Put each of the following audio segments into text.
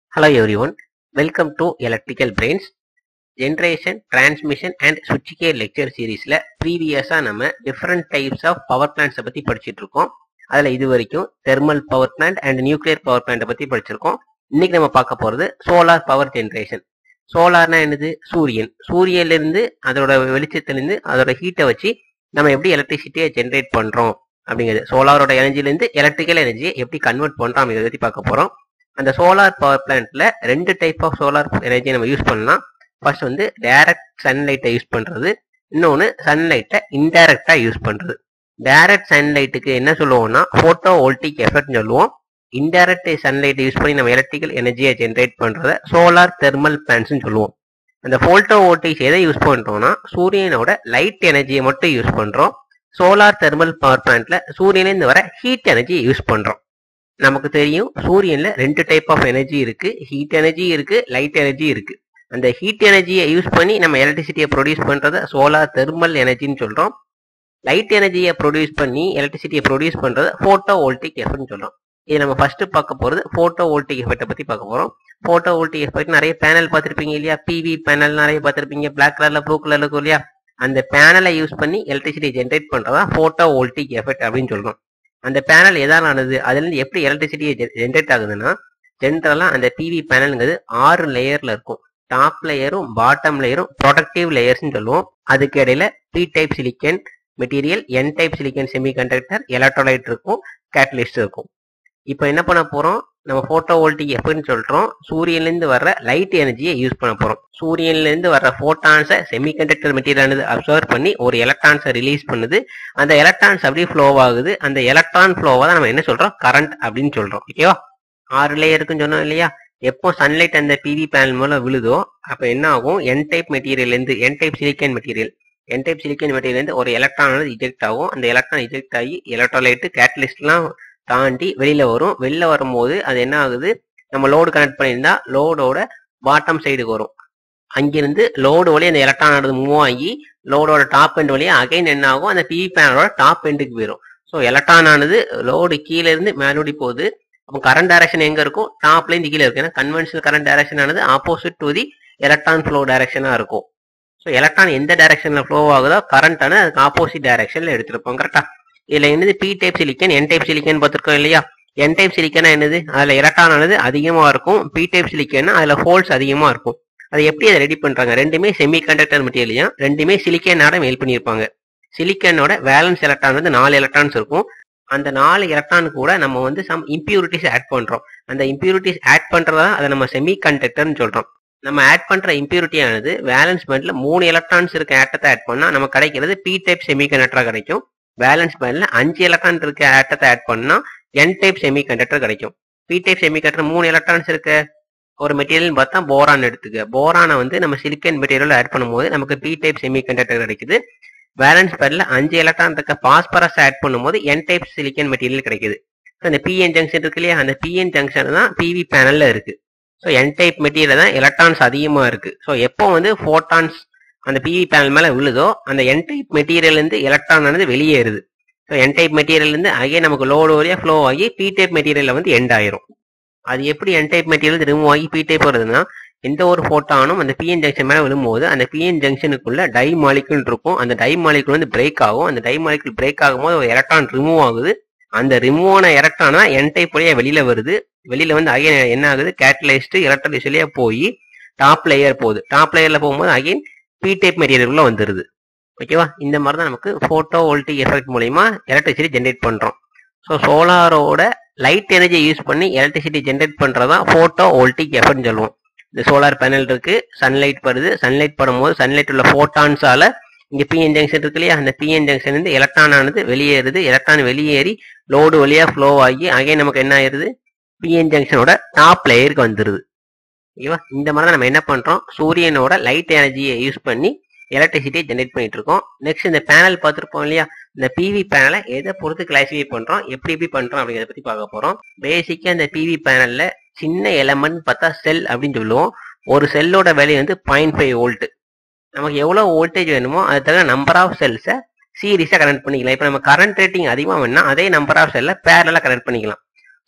Hello everyone, welcome to Electrical Brains. Generation transmission and சுவிட்ச் கேர் lecture சீரீஸ்ல ப்ரீவியஸா நம்ம டிஃப்ரெண்ட் டைப்ஸ் ஆஃப் பவர் பிளான்ட்ஸை பத்தி படிச்சிட்டு இருக்கோம் அதுல இது வரைக்கும் thermal power plant and nuclear power பிளான்ட்டை பத்தி படிச்சிருக்கோம் இன்னைக்கு நம்ம பார்க்க போறது சோலார் பவர் ஜென்ரேஷன் சோலார்னா என்னது சூரியன் சூரியன்ல இருந்து அதோட வெளிச்சத்திலிருந்து அதோட ஹீட்டை வச்சு நம்ம எப்படி எலக்ட்ரிசிட்டியை ஜென்ரேட் பண்றோம் அப்படிங்கிறது சோலாரோட எனர்ஜில இருந்து எலக்ட்ரிக்கல் எனர்ஜியை எப்படி கன்வெர்ட் பண்றோம் இதை பத்தி பார்க்க போறோம் அந்த சோலார் பவர் பிளான்ட்ல ரெண்டு டைப் ஆஃப் சோலார் எனர்ஜி நம்ம யூஸ் பண்ணலாம் ஃபர்ஸ்ட் வந்து டைரக்ட் சன்லைட்டை யூஸ் பண்றது இன்னொன்று சன்லைட்டை இன்டைரக்டா யூஸ் பண்றது டைரக்ட் சன்லைட்டுக்கு என்ன சொல்லுவோம்னா போட்டோ வோல்டிக் எஃபெக்ட் சொல்லுவோம் இன்டைரக்ட் சன்லைட்டை யூஸ் பண்ணி நம்ம எலக்ட்ரிக்கல் எனர்ஜியை ஜென்ரேட் பண்றத சோலார் தெர்மல் பிளான்ட்ஸ்னு சொல்லுவோம் அந்த போல்டோ வோல்டேஜ் எதை யூஸ் பண்றோம்னா சூரியனோட லைட் எனர்ஜியை மட்டும் யூஸ் பண்றோம் சோலார் தெர்மல் பவர் பிளான்ட்ல சூரியனிலிருந்து வர ஹீட் எனர்ஜியை யூஸ் பண்றோம் நமக்கு தெரியும் சூரியன்ல ரெண்டு டைப் ஆஃப் எனர்ஜி இருக்கு ஹீட் எனர்ஜி இருக்கு லைட் எனர்ஜி இருக்கு அந்த ஹீட் எனர்ஜியை யூஸ் பண்ணி நம்ம எலக்ட்ரிசிட்டியை ப்ரொடியூஸ் பண்றத சோலார் தெர்மல் எனர்ஜின்னு சொல்றோம் லைட் எனர்ஜியை ப்ரொடியூஸ் பண்ணி எலக்ட்ரிசிட்டியை ப்ரொடியூஸ் பண்றது போட்டோ வோல்டிக் எஃபெக்ட்னு சொல்றோம் இது நம்ம ஃபர்ஸ்ட் பார்க்க போறது போட்டோ வோல்டிக் எஃபெக்ட்டை பத்தி பார்க்க போறோம் போட்டோ வோல்டிக் எஃபெக்ட் நிறைய பேனல் பார்த்திருப்பீங்க இல்லையா பிவி பேனல் நிறைய பார்த்திருப்பீங்க பிளாக் கலர்ல ப்ளூ கலர்ல இருக்கும் இல்லையா அந்த பேனலை யூஸ் பண்ணி எலக்ட்ரிசிட்டி ஜென்ரேட் பண்றதா போட்டோ வோல்டிக் எஃபெக்ட் அப்படின்னு சொல்றோம் அந்த பேனல் எதாலானது அதுல இருந்து எப்படி எலக்ட்ரிசிட்டி ஜென்ரேட் ஆகுதுன்னா ஜென்ரலா அந்த பிவி பேனல்ங்கிறது ஆறு லேயர்ல இருக்கும் டாப் லேயரும் பாட்டம் லேயரும் ப்ரொடக்டிவ் லேயர்ஸ்னு சொல்லுவோம் அதுக்கு இடையில P type silicon material N type silicon semiconductor electrolyte இருக்கும் கேட்டலிஸ்ட் இருக்கும் இப்போ என்ன பண்ண போறோம் நம்ம போட்டோ வோல்டிக் எப்படின்னு சொல்றோம் சூரியன்லேருந்து வர்ற லைட் எனர்ஜியை யூஸ் பண்ண போறோம் சூரியன்லேருந்து வர்ற போட்டான்ஸை செமிகண்டக்டர் மெட்டீரியல் அப்சர்வ் பண்ணி ஒரு எலக்ட்ரான்ஸை ரிலீஸ் பண்ணுது அந்த எலக்ட்ரான்ஸ் அப்படியே ஃப்ளோ ஆகுது அந்த எலக்ட்ரான் ஃப்ளோவை தான் நம்ம என்ன சொல்றோம் கரண்ட் அப்படின்னு சொல்றோம் ஓகேவா ஆறு லேயருக்குன்னு சொன்னோம் இல்லையா எப்போ சன்லைட் அந்த பிவி பேனல் மூலம் விழுதோ அப்போ என்ன ஆகும் என் டைப் மெட்டீரியல்லேருந்து N type silicon material N type silicon மெட்டீரியல்லேருந்து ஒரு எலக்ட்ரான் வந்து இஜெக்ட் ஆகும் அந்த எலக்ட்ரான் இஜெக்ட் ஆகி எலக்ட்ரோலைட்டு கேட்டலிஸ்ட்லாம் தாண்டி வெளியில வரும் வெளில வரும்போது அது என்ன ஆகுது நம்ம லோடு கனெக்ட் பண்ணியிருந்தா லோடோட பாட்டம் சைடுக்கு வரும் அங்கிருந்து லோடு வழி அந்த எலக்ட்ரான் ஆனது மூவ் ஆகி லோடோட டாப் எண்ட் வழியா அகைன் என்ன ஆகும் அந்த பிவி பேனலோட டாப் எண்டுக்கு போயிடும் ஸோ எலக்ட்ரான் ஆனது லோடு கீழே இருந்து மேலோடி போகுது அப்போ கரண்ட் டைரக்ஷன் எங்க இருக்கும் டாப்ல இருந்து கீழே இருக்கு ஏன்னா கன்வென்ஷனல் கரண்ட் டைரக்ஷன் ஆனது opposite to the electron flow டைரக்ஷனா இருக்கும் ஸோ எலக்ட்ரான் எந்த டைரக்ஷன்ல ஃப்ளோ ஆகுதோ கரண்ட் ஆனது அதுக்கு ஆப்போசிட் டைரக்ஷன்ல எடுத்திருப்போம் கரெக்டா இதுல என்னது P type silicon N type silicon பார்த்துருக்கோம் இல்லையா என் டைப் சிலிக்கனா என்னது அதுல எலக்ட்ரான் ஆனது அதிகமா இருக்கும் பி டைப் சிலிக்கன்னா அதுல ஹோல்ஸ் அதிகமா இருக்கும் அது எப்படி அதை ரெடி பண்றாங்க ரெண்டுமே செமி கண்டக்டர் மெட்டீரியலையும் ரெண்டுமே சிலிக்கனோட மேல் பண்ணியிருப்பாங்க சிலிக்கனோட வேலன்ஸ் எலக்ட்ரான் வந்து நாலு எலக்ட்ரான்ஸ் இருக்கும் அந்த நாலு எலக்ட்ரான் கூட நம்ம வந்து சம் இம்பியூரிட்டிஸ் ஆட் பண்றோம் அந்த இம்பியூரிட்டிஸ் ஆட் பண்றதா அதை நம்ம செமி கண்டக்டர்னு சொல்றோம் நம்ம ஆட் பண்ற இம்பியூரிட்டி ஆனது வேலன்ஸ் பேண்ட்ல மூணு எலக்ட்ரான்ஸ் இருக்க ஆட்டத்தை ஆட் பண்ணா நம்ம கிடைக்கிறது பி டைப் செமி கண்டக்டரா கிடைக்கும் வேலன்ஸ் பேண்ட்ல அஞ்சு எலக்ட்ரான் இருக்க ஆட்டத்தை ஆட் பண்ணா என் டைப் செமி கண்டக்டர் கிடைக்கும் பி டைப் செமி கண்டக்டர் மூணு எலக்ட்ரான்ஸ் இருக்க ஒரு மெட்டீரியல் பார்த்தா போரான் எடுத்துக்க போரானை வந்து நம்ம சிலிக்கன் மெட்டீரியல் ஆட் பண்ணும்போது நமக்கு பி டைப் செமி கண்டக்டர் கிடைக்குது வேலன்ஸ் பேர்ல அஞ்சு எலக்ட்ரான் இருக்க பாஸ்பரஸ் ஆட் பண்ணும்போது என் டைப் சிலிக்கன் மெட்டீரியல் கிடைக்குது அந்த பிஎன் ஜங்ஷன் இருக்கு இல்லையா அந்த பிஎன் ஜங்ஷன் தான் பிவி பேனல்ல இருக்கு ஸோ என் டைப் மெட்டீரியல் தான் எலக்ட்ரான்ஸ் அதிகமா இருக்கு ஸோ எப்போ வந்து ஃபோட்டான்ஸ் அந்த பிவி பேனல் மேல விழுதோ அந்த என் டைப் மெட்டீரியல் இருந்து எலக்ட்ரான் ஆனது வெளியேறுது ஸோ என் டைப் மெட்டீரியல் இருந்து அங்கே நமக்கு லோடு வழியா ஃப்ளோ ஆகி பி டைப் மெட்டீரியல்ல வந்து எண்ட் ஆயிரும் அது எப்படி என் டைப் மெட்டீரியல் ரிமூவ் ஆகி பி டைப் வருதுன்னா எந்த ஒரு ஃபோட்டானும் அந்த பிஎன் ஜங்ஷன் மேலே விழும்போது அந்த பிஎன் ஜங்ஷனுக்குள்ள டை மாலிகுல் இருக்கும் அந்த டை மாலிகுல் வந்து பிரேக் ஆகும் அந்த டை மாலிகுல் பிரேக் ஆகும்போது ஒரு எலக்ட்ரான் ரிமூவ் ஆகுது அந்த ரிமூவ் ஆன எலக்ட்ரான் தான் என் டைப் வழியா வெளியில வருது வெளியில வந்து அகைன் என்ன ஆகுது கேட்டலைஸ்ட் எலக்ட்ராலிஸ் வழியா போய் டாப் லேயர் போகுது டாப் லேயர்ல போகும்போது அகைன் பி டைப் மெட்டீரியல் உள்ள வந்துருது ஓகேவா இந்த மாதிரி தான் நமக்கு போட்டோ வோல்டிக் எஃபெக்ட் மூலியமா எலக்ட்ரிசிட்டி ஜென்ரேட் பண்றோம் ஸோ சோலாரோட லைட் எனர்ஜியை யூஸ் பண்ணி எலக்ட்ரிசிட்டி ஜென்ரேட் பண்றதா போட்டோ வோல்டிக் எஃபெக்ட் சொல்லுவோம் இந்த சோலார் பேனல் இருக்கு சன்லைட் வருது சன்லைட் படும்போது சன்லைட் உள்ள போட்டான்ஸால இங்க பிஎன் ஜங்ஷன் இருக்கு இல்லையா அந்த பிஎன் ஜங்ஷன் இருந்து எலக்ட்ரான் ஆனது வெளியேறுது எலக்ட்ரான் வெளியேறி லோடு வழியா ஃப்ளோ ஆகி அங்கே நமக்கு என்ன ஆயிருது பிஎன் ஜங்ஷனோட டாப் லேயருக்கு வந்துருது ஓகேவா இந்த மாதிரி தான் நம்ம என்ன பண்றோம் சூரியனோட லைட் எனர்ஜியை யூஸ் பண்ணி எலக்ட்ரிசிட்டியை ஜென்ரேட் பண்ணிட்டு இருக்கோம் நெக்ஸ்ட் இந்த பேனல் பார்த்துருப்போம் இல்லையா இந்த பிவி பேனலை எதை பொறுத்து கிளாசிஃபை பண்றோம் எப்படி எப்படி பண்றோம் அப்படிங்கிறத பத்தி பார்க்க போறோம் பேசிக்கா இந்த பிவி பேனல்ல சின்ன எலமெண்ட் பார்த்தா செல் அப்படின்னு சொல்லுவோம் ஒரு செல்லோட வேல்யூ வந்து பாயிண்ட் ஃபைவ் வோல்ட் நமக்கு எவ்வளவு வோல்டேஜ் வேணுமோ அது தவிர நம்பர் ஆஃப் செல்ஸை சீரிஸா கனெக்ட் பண்ணிக்கலாம் இப்போ நம்ம கரண்ட் ரேட்டிங் அதிகமாக வேணும்னா அதே நம்பர் ஆஃப் செல்லை பேரலாக கனெக்ட் பண்ணிக்கலாம்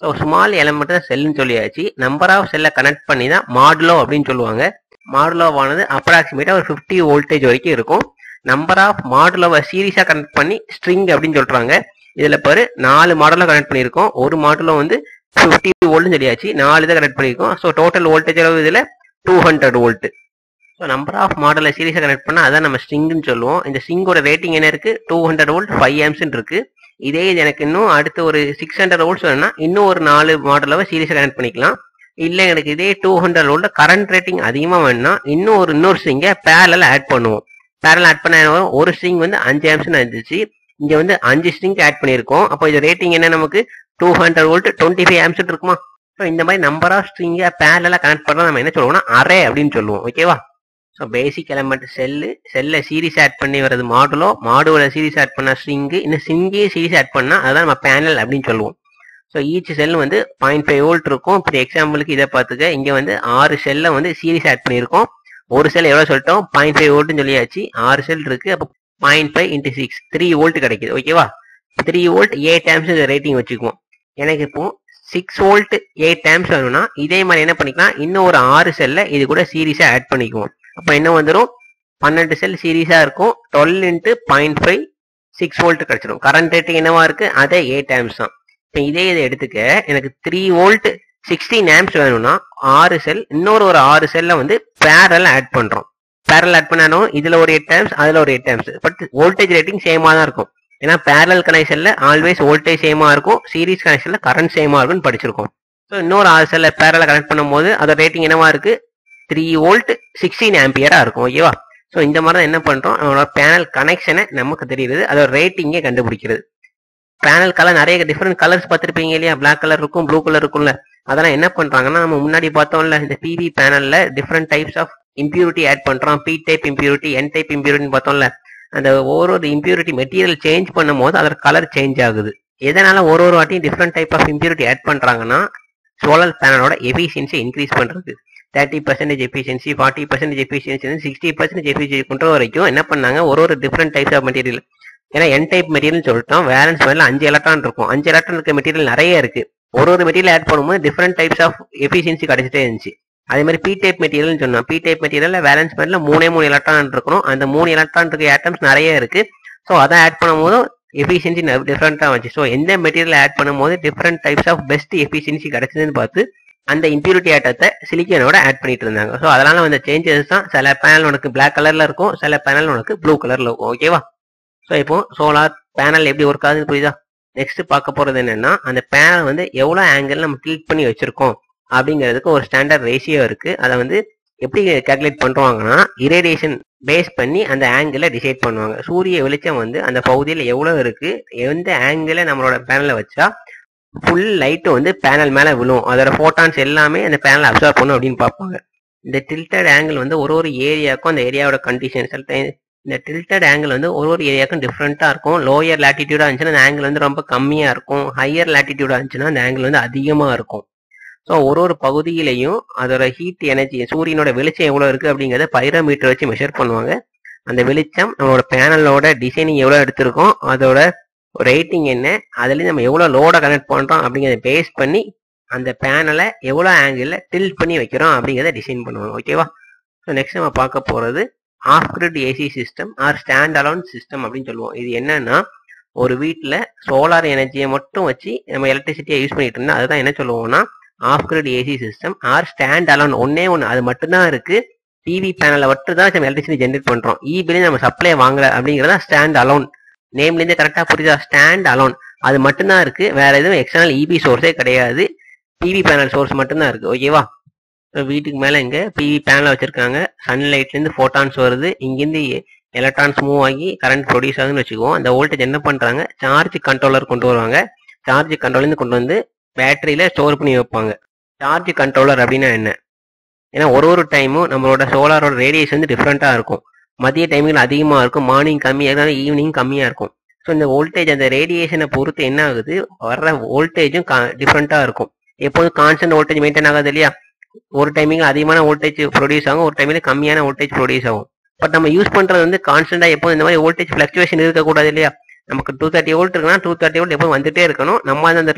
ஸோ ஸ்மால் எலமெண்ட் தான் செல்லுன்னு சொல்லியாச்சு நம்பர் ஆஃப் செல்லை கனெக்ட் பண்ணி தான் மாடுலோ அப்படின்னு சொல்லுவாங்க மாடுலோவானது அப்ராக்சிமேட்டாக ஒரு ஃபிஃப்டி வோல்டேஜ் வரைக்கும் இருக்கும் நம்பர் ஆஃப் மாடுலோவை சீரியஸாக கனெக்ட் பண்ணி ஸ்ட்ரிங் அப்படின்னு சொல்றாங்க இதுல பாரு நாலு மாடலும் கனெக்ட் பண்ணியிருக்கோம் ஒரு மாடலும் வந்து ஃபிஃப்டி வோல்ட்னு சொல்லியாச்சு நாலு இதை கனெக்ட் பண்ணியிருக்கோம் ஸோ டோட்டல் வோல்டேஜ் அளவு இதில் two hundred volt so number of மாடலை சீரியஸாக கனெக்ட் பண்ணால் அதான் நம்ம ஸ்ட்ரிங்னு சொல்லுவோம் இந்த ஸ்ட்ரிங்கோட ரேட்டிங் என்ன இருக்கு டூ ஹண்ட்ரட் வோல்ட் ஃபைவ் ஆம்ஸ்ன்னு இருக்கு இதே இது எனக்கு இன்னும் அடுத்து ஒரு சிக்ஸ் ஹண்ட்ரட் வோல்ட்ஸ் வேணும்னா இன்னும் ஒரு நாலு மாடலை சீரியஸாக கனெக்ட் பண்ணிக்கலாம் இல்லை எனக்கு இதே two hundred volt current rating அதிகமாக வேணும்னா இன்னும் ஒரு இன்னொரு ஸ்ட்ரிங்கை பேரலில் ஆட் பண்ணுவோம் பேரல் ஆட் பண்ண என்ன வரும்? ஒரு ஸ்ட்ரிங் வந்து அஞ்சு ஆம்ஸ்னு இருந்துச்சு இங்க வந்து அஞ்சு ஸ்ட்ரிங் ஆட் பண்ணியிருக்கோம் அப்போ இது ரேட்டிங் என்ன நமக்கு two hundred volt twenty five amps இருக்குமா ஸோ இந்த மாதிரி நம்பர் ஆஃப் ஸ்ட்ரிங்கை பேரலாக கனெக்ட் பண்ணா நம்ம என்ன சொல்லுவோம்னா அரே அப்படின்னு சொல்லுவோம் ஓகேவா ஸோ பேசிக் எலமெண்ட் செல்லு செல்ல சீரிஸ் ஆட் பண்ணி வர்றது மாடுலோ மாடுல சீரிஸ் ஆட் பண்ண ஸ்ட்ரிங்கு இன்னும் சிங்கே சீரிஸ் ஆட் பண்ணா அதான் நம்ம பேனல் அப்படின்னு சொல்லுவோம் ஸோ ஈச் செல் வந்து பாயிண்ட் ஃபைவ் வோல்ட் இருக்கும் இப்போ எக்ஸாம்பிளுக்கு இதை பார்த்துக்க இங்க வந்து ஆறு செல்லை வந்து சீரிஸ் ஆட் பண்ணியிருக்கோம் ஒரு செல் எவ்வளோ சொல்லிட்டோம் பாயிண்ட் ஃபைவ் வோல்ட்னு சொல்லியாச்சு ஆறு செல் இருக்கு அப்போ point five into six three volt கிடைக்குது ஓகேவா three volt eight amps rating வச்சுக்குவோம் எனக்கு இப்போ சிக்ஸ் வோல்ட் எயிட் ஆம்ஸ் வேணும்னா இதே மாதிரி என்ன பண்ணிக்கலாம் இன்னும் ஒரு ஆறு செல்ல இது கூட சீரீஸா ஆட் பண்ணிக்குவோம் அப்போ என்ன வந்துடும் பன்னெண்டு செல் சீரீஸா இருக்கும் twelve into point five six volt கிடைச்சிடும் கரண்ட் ரேட்டிங் என்னவா இருக்கு அதே எயிட் ஆம்ஸ் தான் இப்போ இதே இதை எடுத்துக்க எனக்கு த்ரீ வோல்ட் சிக்ஸ்டீன் ஆம்ஸ் வேணும்னா ஆறு செல் இன்னொரு ஒரு ஆறு செல்ல வந்து பேரல் ஆட் பண்றோம் பேரல் ஆட் பண்ணாலும் இதுல ஒரு எயிட் டைம்ஸ் அதுல ஒரு eight times but voltage rating சேமா தான் இருக்கும் ஏன்னா பேரல் கனெக்ஷன்ல ஆல்வேஸ் வோல்டேஜ் சேமா இருக்கும் சீரிஸ் கனெக்ஷன்ல கரண்ட் சேமா இருக்கும்னு படிச்சிருக்கோம் ஸோ இன்னொரு ஆறு செல்ல பேரல கனெக்ட் பண்ணும்போது அதோட ரேட்டிங் என்னவா இருக்கு த்ரீ வோல்ட் சிக்ஸ்டீன் ஆம்பியரா இருக்கும் ஓகேவா ஸோ இந்த மாதிரி தான் என்ன பண்றோம் நம்மளோட பேனல் கனெக்ஷனை நமக்கு தெரியுது அதோட ரேட்டிங்கே கண்டுபிடிக்கிறது பேனல் கலர் நிறைய டிஃப்ரெண்ட் கலர்ஸ் பார்த்துருப்பீங்க இல்லையா பிளாக் கலர் இருக்கும் ப்ளூ கலர் இருக்கும்ல அதெல்லாம் என்ன பண்றாங்கன்னா நம்ம முன்னாடி பார்த்தோம்ல இந்த பிவி பேனல்ல different types of impurity add பண்றோம் P type impurity N type இம்பியூரிட்டின்னு பார்த்தோம்ல அந்த ஒரு ஒரு இம்பியூரிட்டி மெட்டீரியல் சேஞ்ச் பண்ணும்போது அதோட கலர் சேஞ்ச் ஆகுது எதனால ஒரு ஒரு வாட்டியும் different type of impurity add பண்றாங்கன்னா சோலார் பேனலோட எஃபிஷியன்சி இன்க்ரீஸ் பண்றது thirty percentage efficiency forty percentage efficiency sixty percentage efficiency கொண்டு வரைக்கும் என்ன பண்ணாங்க ஒரு ஒரு டிஃப்ரெண்ட் டைப்ஸ் ஆஃப் மெட்டீரியல் ஏன்னா என் டைப் மெட்டீரியல் சொல்லிட்டோம் வேலன்ஸ் மேல அஞ்சு எலக்ட்ரான் இருக்கும் அஞ்சு எலக்ட்ரான் இருக்க மெட்டீரியல் நிறைய இருக்கு ஒரு ஒரு மெட்டீரியல் ஆட் பண்ணும்போது டிஃப்ரெண்ட் டைப்ஸ் ஆஃப் எஃபிஷியன்சி கிடைச்சிட்டே இருந்துச்சு அதே மாதிரி பி டைப் மெட்டீரியல் சொன்னோம் பி டைப் மெட்டீரியல்ல வேலன்ஸ் பேண்ட்ல மூணே மூணு எலக்ட்ரான் இருக்கணும் அந்த மூணு எலக்ட்ரான் இருக்க ஆட்டம்ஸ் நிறைய இருக்கு ஸோ அதை ஆட் பண்ணும்போது எஃபிஷியன்சி டிஃப்ரெண்டா வந்துச்சு ஸோ எந்த மெட்டீரியல் ஆட் பண்ணும்போது different types of best efficiency கிடைச்சதுன்னு பார்த்து அந்த இம்பியூரிட்டி ஆட்டத்தை சிலிக்கனோட ஆட் பண்ணிட்டு இருந்தாங்க ஸோ அதனால வந்த சேஞ்சஸ் தான் சில பேனல் உனக்கு பிளாக் கலர்ல இருக்கும் சில பேனல் உனக்கு ப்ளூ கலர்ல இருக்கும் ஓகேவா ஸோ இப்போ சோலார் பேனல் எப்படி ஒர்க் ஆகுதுன்னு புரியுதா நெக்ஸ்ட் பார்க்க போறது என்னன்னா அந்த பேனல் வந்து எவ்வளவு ஆங்கிள் நம்ம கிளிக் பண்ணி வச்சிருக்கோம் அப்படிங்கிறதுக்கு ஒரு ஸ்டாண்டர்ட் ரேஷியோ இருக்கு அதை வந்து எப்படி கால்குலேட் பண்றாங்கன்னா இரேடியேஷன் பேஸ் பண்ணி அந்த ஆங்கிளை டிசைட் பண்ணுவாங்க சூரிய வெளிச்சம் வந்து அந்த பகுதியில் எவ்வளவு இருக்கு எந்த ஆங்கிளை நம்மளோட பேனலை வச்சா ஃபுல் லைட் வந்து பேனல் மேல விழும் அதோட ஃபோட்டான்ஸ் எல்லாமே அந்த பேனல் அப்சர்வ் பண்ணும் அப்படின்னு பார்ப்பாங்க இந்த டில்டட் ஆங்கிள் வந்து ஒரு ஒரு ஏரியாவுக்கும் அந்த ஏரியாவோட கண்டிஷன் சில time இந்த டில்டட் ஆங்கிள் வந்து ஒரு ஒரு ஏரியாவுக்கும் டிஃப்ரெண்ட்டாக இருக்கும் லோயர் லேட்டிடியூடா இருந்துச்சுன்னா அந்த ஆங்கிள் வந்து ரொம்ப கம்மியாக இருக்கும் ஹையர் லேட்டிடியூடா இருந்துச்சுன்னா அந்த ஆங்கிள் வந்து அதிகமாக இருக்கும் ஸோ ஒரு ஒரு பகுதியிலையும் அதோட ஹீட் எனர்ஜி சூரியனோட வெளிச்சம் எவ்வளோ இருக்கு அப்படிங்கிறத பைரோமீட்டர் வச்சு மெஷர் பண்ணுவாங்க அந்த வெளிச்சம் நம்மளோட பேனலோட டிசைனிங் எவ்வளோ எடுத்திருக்கோம் அதோட ரேட்டிங் என்ன அதுலேயும் நம்ம எவ்வளோ லோட கனெக்ட் பண்ணுறோம் அப்படிங்கிறத பேஸ் பண்ணி அந்த பேனலை எவ்வளோ ஆங்கிளில் டில்ட் பண்ணி வைக்கிறோம் அப்படிங்கிறத டிசைன் பண்ணுவாங்க ஓகேவா ஸோ நெக்ஸ்ட் நம்ம பார்க்க போகிறது off grid AC system or stand alone system அப்படின்னு சொல்லுவோம் இது என்னன்னா ஒரு வீட்டில் சோலார் எனர்ஜியை மட்டும் வச்சு நம்ம எலக்ட்ரிசிட்டியை யூஸ் பண்ணிட்டு இருந்தா அதுதான் என்ன சொல்லுவோம்னா off grid AC system or stand alone ஒன்னே ஒன்று அது மட்டும்தான் இருக்கு டிவி பேனலை மட்டும் தான் நம்ம எலக்ட்ரிசிட்டி ஜென்ரேட் பண்றோம் ஈபிலையும் நம்ம சப்ளை வாங்கல அப்படிங்கிறதா ஸ்டாண்ட் அலோன் நேம்லேருந்து கரெக்டாக புரியுதா ஸ்டாண்ட் அலோன் அது மட்டும்தான் இருக்கு வேற எதுவும் எக்ஸ்டர்னல் இபி சோர்ஸே கிடையாது டிவி பேனல் சோர்ஸ் மட்டும்தான் இருக்கு ஓகேவா வீட்டுக்கு மேல இங்க பிவி பேனல் வச்சிருக்காங்க சன்லைட்ல இருந்து போட்டான்ஸ் வருது இங்கிருந்து எலக்ட்ரான்ஸ் மூவ் ஆகி கரண்ட் ப்ரொடியூஸ் ஆகுதுன்னு வச்சுக்குவோம் அந்த வோல்டேஜ் என்ன பண்றாங்க சார்ஜ் கண்ட்ரோலர் கொண்டு வருவாங்க சார்ஜ் கண்ட்ரோலர் இருந்து கொண்டு வந்து பேட்டரியில ஸ்டோர் பண்ணி வைப்பாங்க சார்ஜ் கண்ட்ரோலர் அப்படின்னா என்ன ஏன்னா ஒரு ஒரு டைமும் நம்மளோட சோலாரோட ரேடியேஷன் வந்து டிஃப்ரெண்டா இருக்கும் மதிய டைமில் அதிகமா இருக்கும் மார்னிங் கம்மியாக இருந்தாலும் ஈவினிங் கம்மியா இருக்கும் ஸோ இந்த வோல்டேஜ் அந்த ரேடியேஷனை பொறுத்து என்ன ஆகுது வர்ற வோல்டேஜும் டிஃப்ரெண்டா இருக்கும் எப்போதும் கான்ஸ்டன்ட் வோல்டேஜ் மெயின்டைன் ஆகாது இல்லையா ஒரு டைமிங் அதிகமான வோல்டேஜ் ப்ரொடியூஸ் ஆகும் ஒரு டைமில் கம்மியான வோல்டேஜ் ப்ரொடியூஸ் ஆகும் பட் நம்ம யூஸ் பண்றது வந்து கான்ஸ்டன்டா எப்போ இந்த மாதிரி வோல்டேஜ் ஃபிளக்சுவேஷன் இருக்கக்கூடாது இல்லையா நமக்கு டூ தேர்ட்டி வோல்ட் இருக்குன்னா டூ தேர்ட்டி வோல்ட் எப்போ வந்துட்டே இருக்கணும் நம்ம அந்த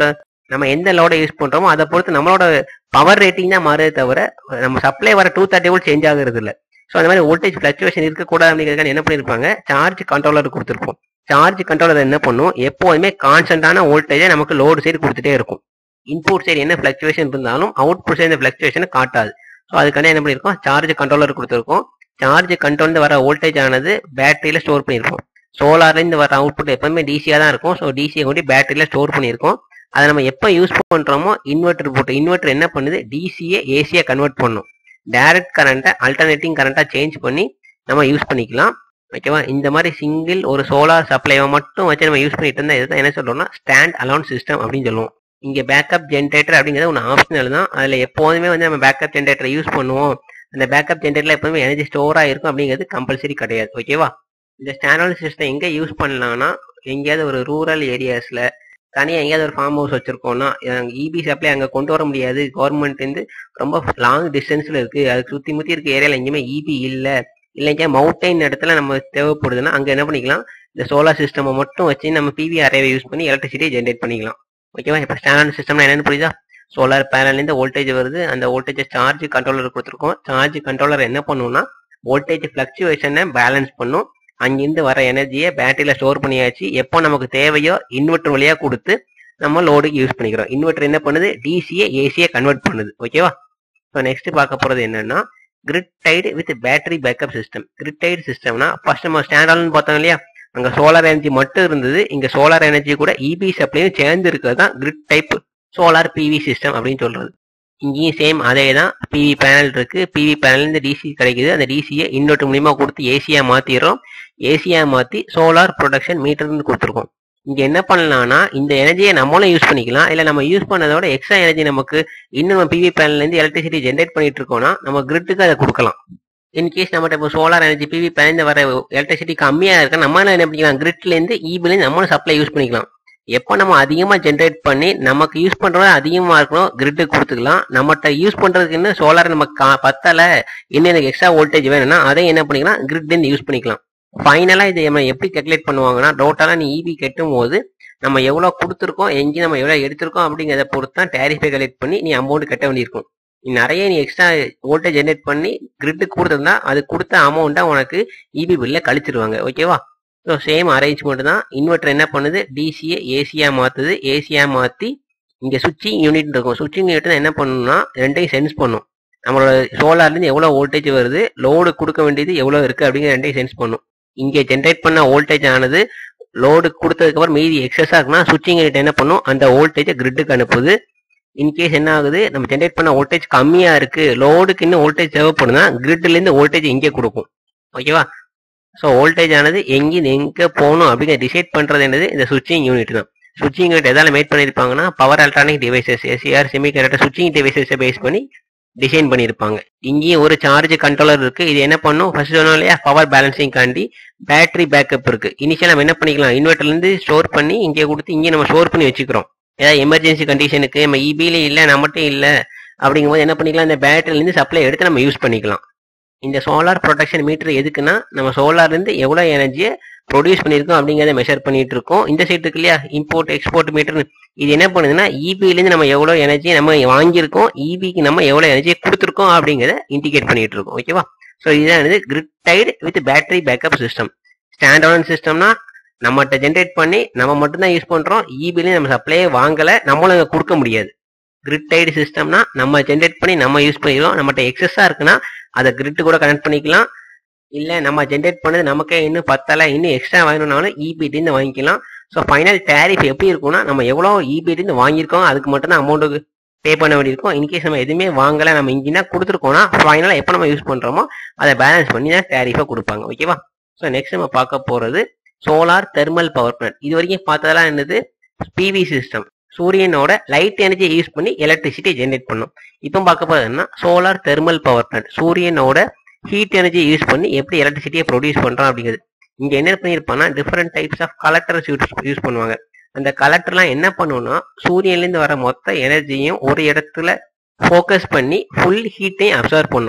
நம்ம எந்த லோடை யூஸ் பண்றோமோ அதை பொறுத்து நம்மளோட பவர் ரேட்டிங் தான் மாறுதே தவிர நம்ம சப்ளை வர டூ தேர்ட்டி வோல்ட் சேஞ்ச் ஆகுறது இல்ல ஸோ அந்த மாதிரி வோல்டேஜ் ஃபிளக்சுவேஷன் இருக்கக்கூடாது அப்படிங்கிறதுக்காக என்ன பண்ணிருப்பாங்க சார்ஜ் கண்ட்ரோலர் கொடுத்துருப்போம் சார்ஜ் கண்ட்ரோலர் என்ன பண்ணும் எப்போதுமே கான்ஸ்டன்டான வோல்டேஜை நமக்கு லோடு சைடு கொடுத்துட்டே இருக்கும் இன்புட் சைடு என்ன ஃபிளக்சுவேஷன் இருந்தாலும் அவுட்புட் சைடு ஃபிளக்சுவேஷனை காட்டாது ஸோ அதுக்கான என்ன பண்ணிருக்கோம் சார்ஜ் கண்ட்ரோலர் கொடுத்துருக்கோம் சார்ஜ் கண்ட்ரோல் வர வோல்டேஜ் ஆனது பேட்டரியில ஸ்டோர் பண்ணியிருக்கோம் சோலார்ல இருந்து வர அவுட்புட் எப்பவுமே டிசியா தான் இருக்கும் ஸோ டிசியை கொண்டு பேட்டரியில ஸ்டோர் பண்ணியிருக்கோம் அதை நம்ம எப்போ யூஸ் பண்றோமோ இன்வெர்டர் போட்டு இன்வெர்டர் என்ன பண்ணுது டிசியை ஏசியா கன்வெர்ட் பண்ணும் டைரக்ட் கரண்ட்டை அல்டர்னேட்டிங் கரண்டா சேஞ்ச் பண்ணி நம்ம யூஸ் பண்ணிக்கலாம் ஓகேவா இந்த மாதிரி சிங்கிள் ஒரு சோலார் சப்ளைவை மட்டும் வச்சு நம்ம யூஸ் பண்ணிட்டு இருந்தா இதுதான் என்ன சொல்றோம்னா ஸ்டாண்ட் அலோன் சிஸ்டம் அப்படின்னு சொல்லுவோம் இங்க பேக்கப் ஜென்ரேட்டர் அப்படிங்கிறது ஒன்று ஆப்ஷனல் தான் அதுல எப்போதுமே வந்து நம்ம பேக்கப் ஜென்ரேட்டரை யூஸ் பண்ணுவோம் அந்த பேக்கப் ஜென்ரேட்டர்ல எப்பவுமே எனர்ஜி ஸ்டோர் ஆயிருக்கும் அப்படிங்கிறது கம்பல்சரி கிடையாது ஓகேவா இந்த ஸ்டாண்டர்ட் சிஸ்டம் எங்க யூஸ் பண்ணலாம்னா எங்கேயாவது ஒரு ரூரல் ஏரியாஸ்ல தனியாக எங்கேயாவது ஒரு ஃபார்ம் ஹவுஸ் வச்சிருக்கோம்னா இபி சப்ளை அங்கே கொண்டு வர முடியாது கவர்மெண்ட் வந்து ரொம்ப லாங் டிஸ்டன்ஸ்ல இருக்கு அதுக்கு சுத்தி முத்தி இருக்க ஏரியால எங்கேயுமே இபி இல்லை இல்லைங்க மவுண்டைன் இடத்துல நம்ம தேவைப்படுதுன்னா அங்க என்ன பண்ணிக்கலாம் இந்த சோலார் சிஸ்டம் மட்டும் வச்சு நம்ம பிவி அரேவை யூஸ் பண்ணி எலக்ட்ரிசிட்டியை ஜென்ரேட் பண்ணிக்கலாம் ஓகேவா இப்போ ஸ்டாண்டர்ட் சிஸ்டம்னா என்னன்னு புரியுதா சோலார் பேனல்லேருந்து வோல்டேஜ் வருது அந்த வோல்டேஜ் சார்ஜ் கண்ட்ரோலர் கொடுத்துருக்கோம் சார்ஜ் கண்ட்ரோலர் என்ன பண்ணும்னா வோல்டேஜ் ஃபிளக்சுவேஷனை பேலன்ஸ் பண்ணும் அங்கிருந்து வர எனர்ஜியை பேட்டரியில ஸ்டோர் பண்ணியாச்சு எப்போ நமக்கு தேவையோ இன்வெர்டர் வழியா கொடுத்து நம்ம லோடுக்கு யூஸ் பண்ணிக்கிறோம் இன்வெர்டர் என்ன பண்ணுது டிசியை ஏசியை கன்வெர்ட் பண்ணுது ஓகேவா ஸோ நெக்ஸ்ட் பார்க்க போறது என்னன்னா grid tied with battery backup system grid tied சிஸ்டம்னா ஃபர்ஸ்ட் நம்ம ஸ்டாண்டர்ட்னு பார்த்தோம் இல்லையா அங்க சோலார் எனர்ஜி மட்டும் இருந்தது இங்க சோலார் எனர்ஜி கூட இபி சப்ளையும் சேர்ந்து இருக்கிறது தான் grid type solar PV system அப்படின்னு சொல்றது இங்கேயும் சேம் அதே தான் பிவி பேனல் இருக்கு பிவி பேனல் இருந்து டிசி கிடைக்குது அந்த டிசியை இன்வெர்டர் மூலியமா கொடுத்து ஏசியா மாத்திடுறோம் ஏசியா மாத்தி சோலார் ப்ரொடக்ஷன் மீட்டர்னு கொடுத்துருக்கோம் இங்க என்ன பண்ணலாம்னா இந்த எனர்ஜியை நம்மளும் யூஸ் பண்ணிக்கலாம் இல்ல நம்ம யூஸ் பண்ணதோட எக்ஸ்ட்ரா எனர்ஜி நமக்கு இன்னும் நம்ம பிவி பேனல்ல இருந்து எலக்ட்ரிசிட்டி ஜென்ரேட் பண்ணிட்டு இருக்கோம்னா நம்ம கிரிட்டுக்கு அதை கொடுக்கலாம் இன்கேஸ் நம்மகிட்ட இப்போ சோலார் எனர்ஜி பிவி பேனல் வர எலக்ட்ரிசிட்டி கம்மியா இருக்கு நம்ம என்ன பண்ணிக்கலாம் கிரிட்ல இருந்து இபில இருந்து நம்மளும் சப்ளை யூஸ் பண்ணிக்கலாம் எப்போ நம்ம அதிகமா ஜென்ரேட் பண்ணி நமக்கு யூஸ் பண்றது அதிகமா இருக்கணும் கிரிட்டுக்கு கொடுத்துக்கலாம் நம்மகிட்ட யூஸ் பண்றதுக்கு இன்னும் சோலார் நமக்கு கா- பத்தல இன்னும் எனக்கு எக்ஸ்ட்ரா வோல்டேஜ் வேணும்னா அதை என்ன பண்ணிக்கலாம் கிரிட் யூஸ் பண்ணிக்கலாம் ஃபைனலா இது நம்ம எப்படி கேல்குலேட் பண்ணுவாங்கன்னா டோட்டலா நீ இபி கட்டும் போது நம்ம எவ்வளவு கொடுத்துருக்கோம் எங்கே நம்ம எவ்வளவு எடுத்திருக்கோம் அப்படிங்கிறத பொறுத்து தான் டேரிஃபை கலெக்ட் பண்ணி நீ அமௌண்ட் கட்ட வேண்டியிருக்கும் நீ நிறைய நீ எக்ஸ்ட்ரா வோல்டேஜ் ஜென்ரேட் பண்ணி கிரிட்டுக்கு கொடுத்துருந்தா அது கொடுத்த அமௌண்ட்டை உனக்கு இபி பில்ல கழிச்சிருவாங்க ஓகேவா ஸோ சேம் அரேஞ்ச்மெண்ட் தான் இன்வெர்டர் என்ன பண்ணுது டிசியை ஏசியா மாத்துது ஏசியா மாத்தி இங்க சுவிட்சிங் யூனிட் இருக்கும் சுவிட்சிங் யூனிட் என்ன பண்ணணும்னா ரெண்டையும் சென்ஸ் பண்ணும் நம்மளோட சோலார்ல இருந்து எவ்வளவு வோல்டேஜ் வருது லோடு கொடுக்க வேண்டியது எவ்வளவு இருக்கு அப்படிங்கிற ரெண்டையும் சென்ஸ் பண்ணும் இங்க ஜென்ரேட் பண்ண வோல்டேஜ் ஆனது லோடு கொடுத்ததுக்கு அப்புறம் மீதி எக்ஸஸா இருக்குன்னா சுவிட்சிங் யூனிட் என்ன பண்ணும் அந்த வோல்டேஜை கிரிட்டுக்கு அனுப்புது இன்கேஸ் என்ன ஆகுது நம்ம ஜென்ரேட் பண்ண வோல்டேஜ் கம்மியா இருக்கு லோடுக்கு இன்னும் வோல்டேஜ் தேவைப்படுதுன்னா கிரிட்ல இருந்து வோல்டேஜ் இங்கே கொடுக்கும் ஓகேவா ஸோ வோல்டேஜ் ஆனது எங்க எங்க போகணும் அப்படிங்கிற டிசைட் பண்றது என்னது இந்த சுவிட்சிங் யூனிட் தான் சுவிட்சிங் யூனிட் எதால மேட் பண்ணிருப்பாங்கன்னா power electronic devices SCR semiconductor சுவிட்சிங் டிவைசஸை பேஸ் பண்ணி டிசைன் பண்ணியிருப்பாங்க இங்கேயும் ஒரு சார்ஜ் கண்ட்ரோலர் இருக்கு இது என்ன பண்ணும் ஃபர்ஸ்ட் சொன்னோம் இல்லையா பவர் பேலன்சிங் காண்டி பேட்டரி பேக்கப் இருக்கு இனிஷியல் நம்ம என்ன பண்ணிக்கலாம் இன்வெர்டர்ல இருந்து ஸ்டோர் பண்ணி இங்கே கொடுத்து இங்கே நம்ம ஸ்டோர் பண்ணி வச்சுக்கிறோம் ஏதாவது எமர்ஜென்சி கண்டிஷனுக்கு நம்ம இபில இல்ல நம்மகிட்ட இல்ல அப்படிங்கும்போது என்ன பண்ணிக்கலாம் இந்த பேட்டரில இருந்து சப்ளை எடுத்து நம்ம யூஸ் பண்ணிக்கலாம் இந்த சோலார் ப்ரொடக்ஷன் மீட்டர் எதுக்குன்னா நம்ம சோலார்ல இருந்து எவ்வளவு எனர்ஜியை ப்ரொடியூஸ் பண்ணியிருக்கோம் அப்படிங்கிறத மெஷர் பண்ணிட்டு இருக்கோம் இந்த சைட் இருக்கு இல்லையா இம்போர்ட் எக்ஸ்போர்ட் மீட்டர் இது என்ன பண்ணுதுன்னா இபில இருந்து நம்ம எவ்வளவு எனர்ஜி நம்ம வாங்கியிருக்கோம் இபிக்கு நம்ம எவ்வளவு எனர்ஜியை கொடுத்துருக்கோம் அப்படிங்கிறத இண்டிகேட் பண்ணிட்டு இருக்கோம் ஓகேவா ஸோ இதுதான் grid tied with battery backup system stand on சிஸ்டம்னா நம்மகிட்ட ஜென்ரேட் பண்ணி நம்ம மட்டும்தான் யூஸ் பண்றோம் இபிலையும் நம்ம சப்ளையே வாங்கல நம்மளும் இங்க கொடுக்க முடியாது கிரிட் டைடு சிஸ்டம்னா நம்ம ஜென்ரேட் பண்ணி நம்ம யூஸ் பண்ணிக்கலாம் நம்மகிட்ட எக்ஸஸா இருக்குன்னா அதை கிரிட் கூட கனெக்ட் பண்ணிக்கலாம் இல்ல நம்ம ஜென்ரேட் பண்ணது நமக்கே இன்னும் பத்தல இன்னும் எக்ஸ்ட்ரா வாங்கணும்னாலும் இபிடி இருந்து வாங்கிக்கலாம் ஸோ ஃபைனல் டேரிஃப் எப்படி இருக்கும்னா நம்ம எவ்வளோ இபிடி இருந்து வாங்கியிருக்கோம் அதுக்கு மட்டும் தான் அமௌண்ட்டுக்கு பே பண்ண வேண்டியிருக்கும் இன்கேஸ் நம்ம எதுவுமே வாங்கல நம்ம இங்கே தான் கொடுத்துருக்கோம்னா ஃபைனலாக எப்போ நம்ம யூஸ் பண்றோமோ அதை பேலன்ஸ் பண்ணி தான் டேரிஃபை கொடுப்பாங்க ஓகேவா ஸோ நெக்ஸ்ட் நம்ம பார்க்க போறது சோலார் தெர்மல் பவர் பிளான்ட் இது வரைக்கும் பார்த்ததெல்லாம் என்னது பிவி சிஸ்டம் சூரியனோட லைட் எனர்ஜி யூஸ் பண்ணி எலக்ட்ரிசிட்டி ஜென்ரேட் பண்ணும் இப்போ பார்க்க போறது என்ன சோலார் தெர்மல் பவர் பிளான்ட் சூரியனோட ஹீட் எனர்ஜி யூஸ் பண்ணி எப்படி எலக்ட்ரிசிட்டியை ப்ரொடியூஸ் பண்றோம் அப்படிங்கிறது இங்க என்ன பண்ணிருப்பாங்கன்னா different types of collectors use பண்ணுவாங்க அந்த கலெக்டர்லாம் என்ன பண்ணுவோம்னா சூரியன்லேருந்து வர மொத்த எனர்ஜியும் ஒரு இடத்துல ஃபோக்கஸ் பண்ணி ஃபுல் ஹீட்டையும் அப்சர்வ் பண்ணும்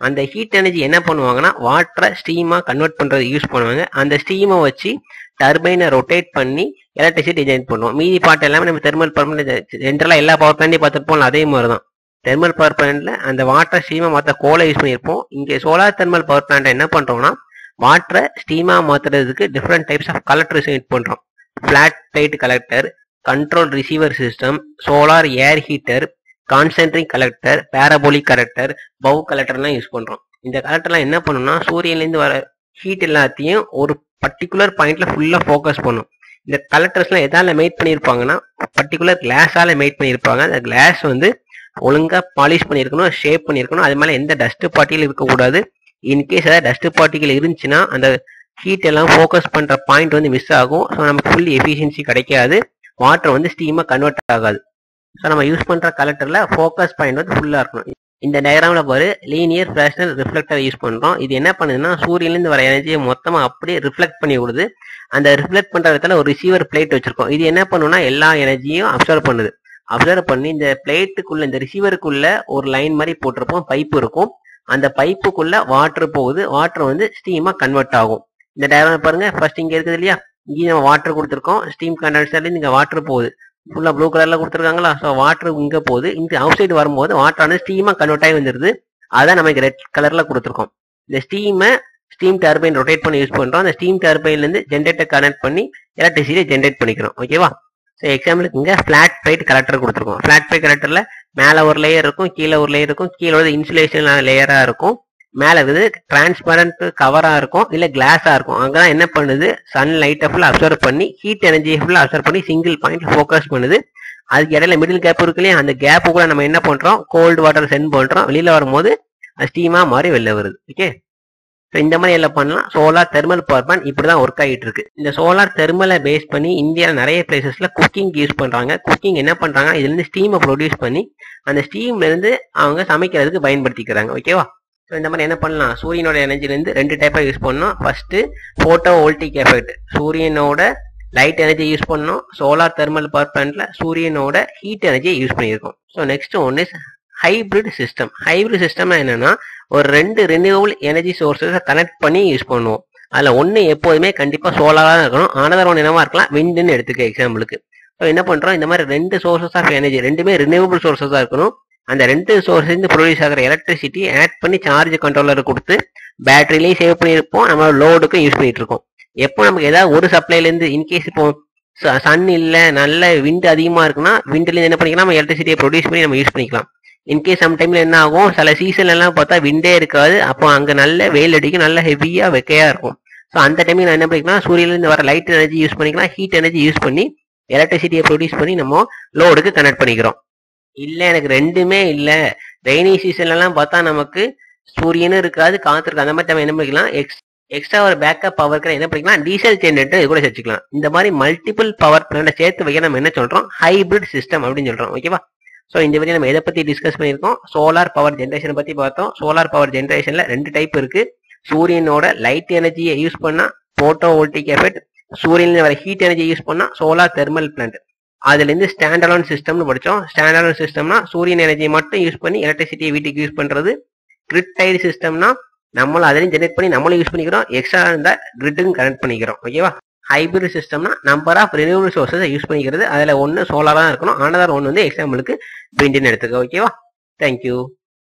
அந்த ஹீட் எனர்ஜி என்ன பண்ணுவாங்கன்னா வாட்டரை ஸ்டீமா கன்வெர்ட் பண்றது யூஸ் பண்ணுவாங்க அந்த ஸ்டீமை வச்சு டர்பைனை ரொட்டேட் பண்ணி எலக்ட்ரிசிட்டி ஜெனரேட் பண்ணுவோம் மீதி பாட்டு எல்லாமே நம்ம தெர்மல் பவர் ஜென்ரலா எல்லா பவர் பிளான்ட்டையும் பார்த்துருப்போம் அதே மாதிரி தான் தெர்மல் பவர் பிளான்ட்ல அந்த வாட்டர் ஸ்டீமா மாத்த கோலை யூஸ் பண்ணியிருப்போம் இங்கே சோலார் தெர்மல் பவர் பிளான்ட் என்ன பண்றோம்னா வாட்டரை ஸ்டீமா மாத்துறதுக்கு different types of collectors use பண்றோம் flat plate collector control receiver system solar air heater concentric collector parabolic collector bowl கலெக்டர்லாம் யூஸ் பண்றோம் இந்த கலெக்டர்லாம் என்ன பண்ணும்னா சூரியன்லேருந்து வர ஹீட் எல்லாத்தையும் ஒரு பர்டிகுலர் பாயிண்ட்ல ஃபுல்லா ஃபோக்கஸ் பண்ணும் இந்த கலெக்டர்ஸ்லாம் எதால மேட் பண்ணியிருப்பாங்கன்னா பர்டிகுலர் கிளாஸால மேட் பண்ணியிருப்பாங்க அந்த கிளாஸ் வந்து ஒழுங்கா பாலிஷ் பண்ணியிருக்கணும் ஷேப் பண்ணியிருக்கணும் அது மேல எந்த டஸ்ட் பார்ட்டிகள் இருக்கக்கூடாது இன்கேஸ் ஏதாவது டஸ்ட் பார்ட்டிகள் இருந்துச்சுன்னா அந்த ஹீட் எல்லாம் ஃபோக்கஸ் பண்ற பாயிண்ட் வந்து மிஸ் ஆகும் ஸோ நமக்கு ஃபுல் எஃபிஷியன்சி கிடைக்காது வாட்டர் வந்து ஸ்டீமா கன்வெர்ட் ஆகாது ஸோ நம்ம யூஸ் பண்ற கலெக்டர்ல ஃபோக்கஸ் பாயிண்ட் வந்து ஃபுல்லா இருக்கணும் இந்த டயக்ராம்ல பாரு லீனியர் ஃபிளாஷனல் ரிஃப்ளெக்டர் யூஸ் பண்றோம் இது என்ன பண்ணுதுன்னா சூரியன்லேருந்து வர எனர்ஜியை மொத்தமா அப்படியே ரிஃப்ளெக்ட் பண்ணி விடுது அந்த ரிஃப்ளெக்ட் பண்ற இடத்துல ஒரு ரிசீவர் பிளேட் வச்சிருக்கோம் இது என்ன பண்ணுன்னா எல்லா எனர்ஜியும் அப்சர்வ் பண்ணுது அப்சர்வ் பண்ணி இந்த பிளேட்டுக்குள்ள இந்த ரிசீவருக்குள்ள ஒரு லைன் மாதிரி போட்டிருப்போம் பைப் இருக்கும் அந்த பைப்புக்குள்ள வாட்டர் போகுது வாட்டர் வந்து ஸ்டீமா கன்வெர்ட் ஆகும் இந்த டயக்ராம் பாருங்க ஃபர்ஸ்ட் இங்க இருக்குது இல்லையா இங்கே நம்ம வாட்டர் கொடுத்துருக்கோம் ஸ்டீம் கண்டென்சர்ல இங்க வாட்டர் போகுது ஃபுல்லா ப்ளூ கலர்ல கொடுத்துருக்காங்களா ஸோ வாட்டர் இங்க போகுது இந்த அவுட் சைடு வரும்போது வாட்டர் வந்து ஸ்டீமா கன்வெர்ட் ஆகி வந்துருது அதான் நமக்கு ரெட் கலர்ல கொடுத்துருக்கோம் இந்த ஸ்டீமை ஸ்டீம் டர்பைன் ரொட்டேட் பண்ணி யூஸ் பண்றோம் அந்த ஸ்டீம் டர்பைன்ல இருந்து ஜென்ரேட்டர் கனெக்ட் பண்ணி எலக்ட்ரிசிட்டி ஜென்ரேட் பண்ணிக்கிறோம் ஓகேவா ஸோ எக்ஸாம்பிளுக்கு இங்க ஃபிளாட் பிளேட் கலெக்டர் கொடுத்துருக்கோம் ஃபிளாட் பிளேட் கலெக்டர்ல மேல ஒரு லேயர் இருக்கும் கீழே ஒரு லேயர் இருக்கும் கீழே வந்து இன்சுலேஷன் லேயரா இருக்கும் மேல இருக்குது டிரான்ஸ்பரண்ட் கவரா இருக்கும் இல்ல கிளாஸா இருக்கும் அங்கதான் என்ன பண்ணுது சன் லைட்டை ஃபுல்லா அப்சர்வ் பண்ணி ஹீட் எனர்ஜியை ஃபுல்லா அப்சர்வ் பண்ணி சிங்கிள் பாயிண்ட் ஃபோக்கஸ் பண்ணுது அதுக்கு இடையில மிடில் கேப் இருக்கு இல்லையா அந்த கேப்பு கூட நம்ம என்ன பண்றோம் கோல்டு வாட்டர் சென்ட் பண்றோம் வெளியில வரும்போது ஸ்டீமா மாதிரி வெளில வருது ஓகே ஸோ இந்த மாதிரி எல்லாம் பண்ணலாம் சோலார் தெர்மல் பவர் பிளான்ட் இப்படி தான் ஒர்க் ஆகிட்டு இருக்கு இந்த சோலார் தெர்மலை பேஸ் பண்ணி இந்தியாவில் நிறைய பிளேசஸ்ல குக்கிங் யூஸ் பண்றாங்க குக்கிங் என்ன பண்றாங்க இதுல இருந்து ஸ்டீமை ப்ரொடியூஸ் பண்ணி அந்த ஸ்டீம்ல இருந்து அவங்க சமைக்கிறதுக்கு பயன்படுத்திக்கிறாங்க ஓகேவா ஸோ இந்த மாதிரி என்ன பண்ணலாம் சூரியனோட எனர்ஜிலேருந்து ரெண்டு டைப்பாக யூஸ் பண்ணோம் ஃபர்ஸ்ட் போட்டோ வோல்டிக் எஃபெக்ட் சூரியனோட லைட் எனர்ஜி யூஸ் பண்ணோம் சோலார் தெர்மல் பவர் பிளான்ட்ல சூரியனோட ஹீட் எனர்ஜியை யூஸ் பண்ணியிருக்கோம் so next one is hybrid system hybrid சிஸ்டம்னா என்னன்னா ஒரு ரெண்டு ரினியூவபிள் எனர்ஜி சோர்ஸஸை கனெக்ட் பண்ணி யூஸ் பண்ணுவோம் அதில் ஒன்று எப்போதுமே கண்டிப்பாக சோலாராக தான் இருக்கணும் ஆனதர் ஒன்று என்னவா இருக்கலாம் விண்டுன்னு எடுத்துக்க எக்ஸாம்பிளுக்கு ஸோ என்ன பண்ணுறோம் இந்த மாதிரி ரெண்டு சோர்சஸ் ஆஃப் எனர்ஜி ரெண்டுமே ரினியூவபிள் சோர்ஸஸாக இருக்கணும் அந்த ரெண்டு சோர்ஸ்லேருந்து ப்ரொடியூஸ் ஆகிற எலக்ட்ரிசிட்டி ஆட் பண்ணி சார்ஜ் கண்ட்ரோலர் கொடுத்து பேட்டரிலையும் சேவ் பண்ணியிருப்போம் நம்ம லோடுக்கும் யூஸ் பண்ணிட்டு இருக்கோம் எப்போ நமக்கு ஏதாவது ஒரு சப்ளைலேருந்து இன்கேஸ் இப்போ சன் இல்லை நல்ல விண்ட் அதிகமாக இருக்குன்னா விண்ட்லேருந்து என்ன பண்ணிக்கலாம் நம்ம எலக்ட்ரிசிட்டியை ப்ரொடியூஸ் பண்ணி நம்ம யூஸ் பண்ணிக்கலாம் இன்கேஸ் சம் டைம்ல என்ன ஆகும் சில சீசன்ல எல்லாம் பார்த்தா விண்டே இருக்காது அப்போ அங்க நல்ல வெயில் அடிக்கும் நல்ல ஹெவியா வெக்கையா இருக்கும் ஸோ அந்த டைமில் நான் என்ன பண்ணிக்கலாம் சூரியன்லேருந்து வர லைட் எனர்ஜி யூஸ் பண்ணிக்கலாம் ஹீட் எனர்ஜி யூஸ் பண்ணி எலக்ட்ரிசிட்டியை ப்ரொடியூஸ் பண்ணி நம்ம லோடுக்கு கனெக்ட் பண்ணிக்கிறோம் இல்ல எனக்கு ரெண்டுமே இல்ல ரெய்னி சீசன்ல எல்லாம் பார்த்தா நமக்கு சூரியனும் இருக்காது காத்து இருக்கு அந்த மாதிரி நம்ம என்ன பண்ணிக்கலாம் எக்ஸ் எக்ஸ்ட்ரா ஒரு பேக்கப் பவருக்கு என்ன பண்ணிக்கலாம் டீசல் ஜென்ரேட்டர் இது கூட வச்சுக்கலாம் இந்த மாதிரி மல்டிபிள் பவர் பிளான்ட சேர்த்து வைக்க நம்ம என்ன சொல்றோம் ஹைபிரிட் சிஸ்டம் அப்படின்னு சொல்றோம் ஓகேவா ஸோ இந்த வீடியோ நம்ம எதை பத்தி டிஸ்கஸ் பண்ணியிருக்கோம் சோலார் பவர் ஜென்ரேஷன் பத்தி பார்த்தோம் சோலார் பவர் ஜென்ரேஷன்ல ரெண்டு டைப் இருக்கு சூரியனோட லைட் எனர்ஜியை யூஸ் பண்ணா போட்டோ வோல்டிக் எஃபெக்ட் சூரியன்ல வர ஹீட் எனர்ஜி யூஸ் பண்ணா சோலார் தெர்மல் பிளான்ட் அதுல இருந்து ஸ்டாண்டலோன் சிஸ்டம்னு படிச்சோம் ஸ்டாண்டலோன் சிஸ்டம்னா சூரியன் எனர்ஜியை மட்டும் யூஸ் பண்ணி எலக்ட்ரிசிட்டியை வீட்டுக்கு யூஸ் பண்றது கிரிட் டைடு சிஸ்டம்னா நம்மளும் அதையும் ஜெனரேட் பண்ணி நம்மளும் யூஸ் பண்ணிக்கிறோம் எக்ஸ்ட்ரா இருந்தா கிரிட்டுக்கும் கனெக்ட் பண்ணிக்கிறோம் ஓகேவா ஹைபிரிட் சிஸ்டம்னா number of renewal sources use பண்ணிக்கிறது அதுல ஒன்று சோலாரா இருக்கணும் ஆனதர் ஒன்று வந்து எக்ஸாம்பிளுக்கு விண்டுன்னு எடுத்துக்க ஓகேவா தேங்க்யூ